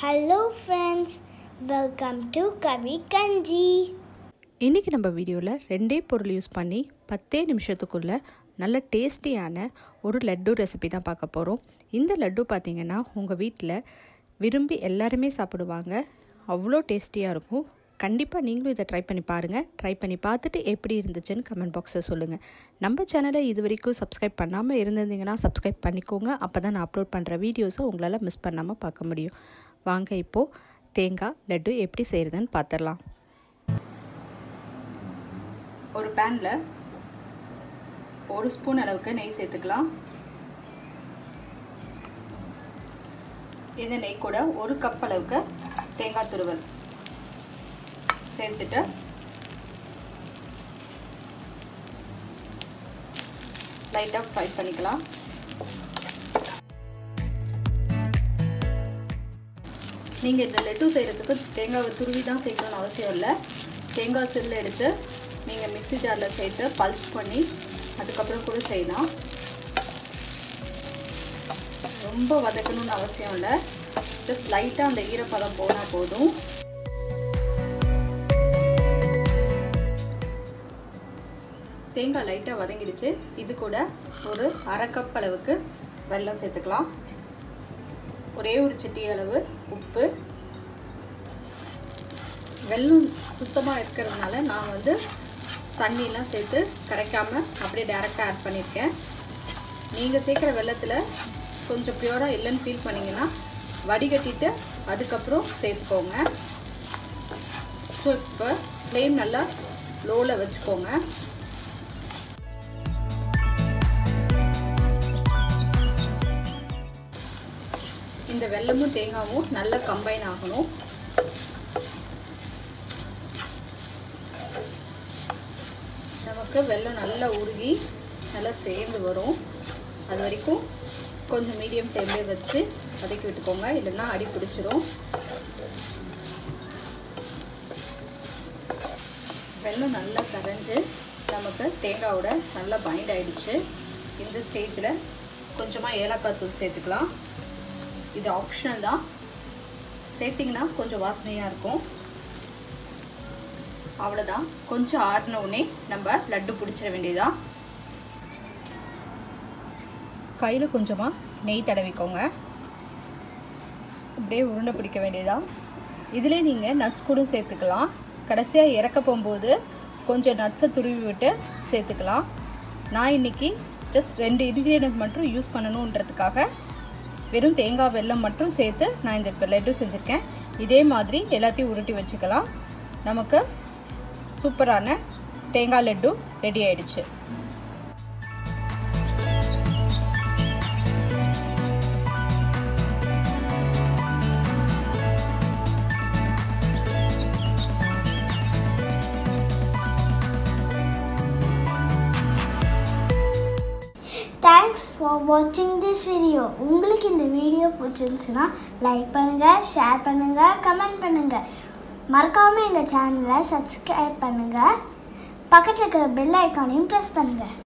hello friends welcome to கவி கஞ்சி இன்றைக்கி நம்ம வீடியோவில் ரெண்டே பொருள் யூஸ் பண்ணி பத்தே நிமிஷத்துக்குள்ளே நல்ல டேஸ்டியான ஒரு லட்டு ரெசிபி தான் பார்க்க போகிறோம் இந்த லட்டு பார்த்திங்கன்னா உங்கள் வீட்டில் விரும்பி எல்லாருமே சாப்பிடுவாங்க அவ்வளோ டேஸ்டியாக இருக்கும் கண்டிப்பாக நீங்களும் இதை ட்ரை பண்ணி பாருங்கள் ட்ரை பண்ணி பார்த்துட்டு எப்படி இருந்துச்சுன்னு கமெண்ட் பாக்ஸில் சொல்லுங்கள் நம்ம சேனலை இது வரைக்கும் சப்ஸ்கிரைப் பண்ணாமல் இருந்திருந்தீங்கன்னா சப்ஸ்கிரைப் பண்ணிக்கோங்க அப்போ தான் நான் அப்லோட் பண்ணுற வீடியோஸை உங்களால் மிஸ் பண்ணாமல் பார்க்க முடியும் வாங்க இப்போது தேங்காய் லட்டு எப்படி செய்கிறதுன்னு பார்த்துடலாம் ஒரு பேனில் ஒரு ஸ்பூன் அளவுக்கு நெய் சேர்த்துக்கலாம் இந்த நெய் கூட ஒரு கப் அளவுக்கு தேங்காய் துருவல் சேர்த்துட்டு லைட்டாக ஃப்ரை பண்ணிக்கலாம் நீங்கள் இந்த லட்டு செய்கிறதுக்கு தேங்காவை துருவி தான் சேர்க்கணும்னு அவசியம் இல்லை தேங்காய் சில்ல எடுத்து நீங்கள் மிக்சி ஜாரில் சேர்த்து பல்ஸ் பண்ணி அதுக்கப்புறம் கூட செய்யலாம் ரொம்ப வதக்கணும்னு அவசியம் இல்லை ஜஸ்ட் லைட்டாக அந்த ஈரப்பதம் போனால் போதும் தேங்காய் லைட்டாக வதங்கிடுச்சு இது கூட ஒரு அரை கப் அளவுக்கு வெல்லம் சேர்த்துக்கலாம் ஒரே ஒரு சிட்டி அளவு உப்பு வெல்லம் சுத்தமாக இருக்கிறதுனால நான் வந்து தண்ணியெலாம் சேர்த்து கரைக்காமல் அப்படியே டேரெக்டாக ஆட் பண்ணியிருக்கேன் நீங்கள் சேர்க்குற வெள்ளத்தில் கொஞ்சம் ப்யூராக இல்லைன்னு ஃபீல் பண்ணிங்கன்னா வடிகட்டிட்டு அதுக்கப்புறம் சேர்த்துக்கோங்க ஸோ இப்போ ஃப்ளேம் நல்லா லோவில் வச்சுக்கோங்க இந்த வெல்லமும் தேங்காவும் நல்லா கம்பைன் ஆகணும் நமக்கு வெல்லம் நல்லா உருகி நல்லா சேர்ந்து வரும் அது வரைக்கும் கொஞ்சம் மீடியம் ஃப்ளேம்லேயே வச்சு வதக்கி விட்டுக்கோங்க இல்லைன்னா அடி பிடிச்சிரும் வெல்லம் நல்லா கரைஞ்சி நமக்கு தேங்காவோட நல்லா பைண்ட் ஆகிடுச்சு இந்த ஸ்டேஜில் கொஞ்சமாக ஏலக்காய் தூள் சேர்த்துக்கலாம் இது ஆப்ஷனல் தான் சேர்த்திங்கன்னா கொஞ்சம் வாசனையாக இருக்கும் அவ்வளோதான் கொஞ்சம் ஆறின உடனே நம்ம லட்டு பிடிச்சிட வேண்டியதான் கையில் கொஞ்சமாக நெய் தடவிக்கோங்க அப்படியே உருண்டை பிடிக்க வேண்டியதான் இதிலே நீங்கள் நட்ஸ் கூட சேர்த்துக்கலாம் கடைசியாக இறக்க போகும்போது கொஞ்சம் நட்ஸை துருவி விட்டு சேர்த்துக்கலாம் நான் இன்றைக்கி ஜஸ்ட் ரெண்டு இன்க்ரீடியன்ட் மட்டும் யூஸ் பண்ணணுன்றதுக்காக வெறும் தேங்காய் வெல்லம் மட்டும் சேர்த்து நான் இந்த லட்டு செஞ்சுருக்கேன் இதே மாதிரி எல்லாத்தையும் உருட்டி வச்சுக்கலாம் நமக்கு சூப்பரான தேங்காய் லட்டு ரெடி ஆயிடுச்சு தேங்க்ஸ் ஃபார் வாட்சிங் திஸ் வீடியோ உங்களுக்கு இந்த வீடியோ பிடிச்சிருந்துச்சுன்னா லைக் பண்ணுங்கள் ஷேர் பண்ணுங்கள் கமெண்ட் பண்ணுங்கள் மறக்காமல் எங்கள் சேனலை சப்ஸ்கிரைப் பண்ணுங்கள் பக்கத்தில் இருக்கிற பெல் ஐக்கானையும் ப்ரெஸ் பண்ணுங்கள்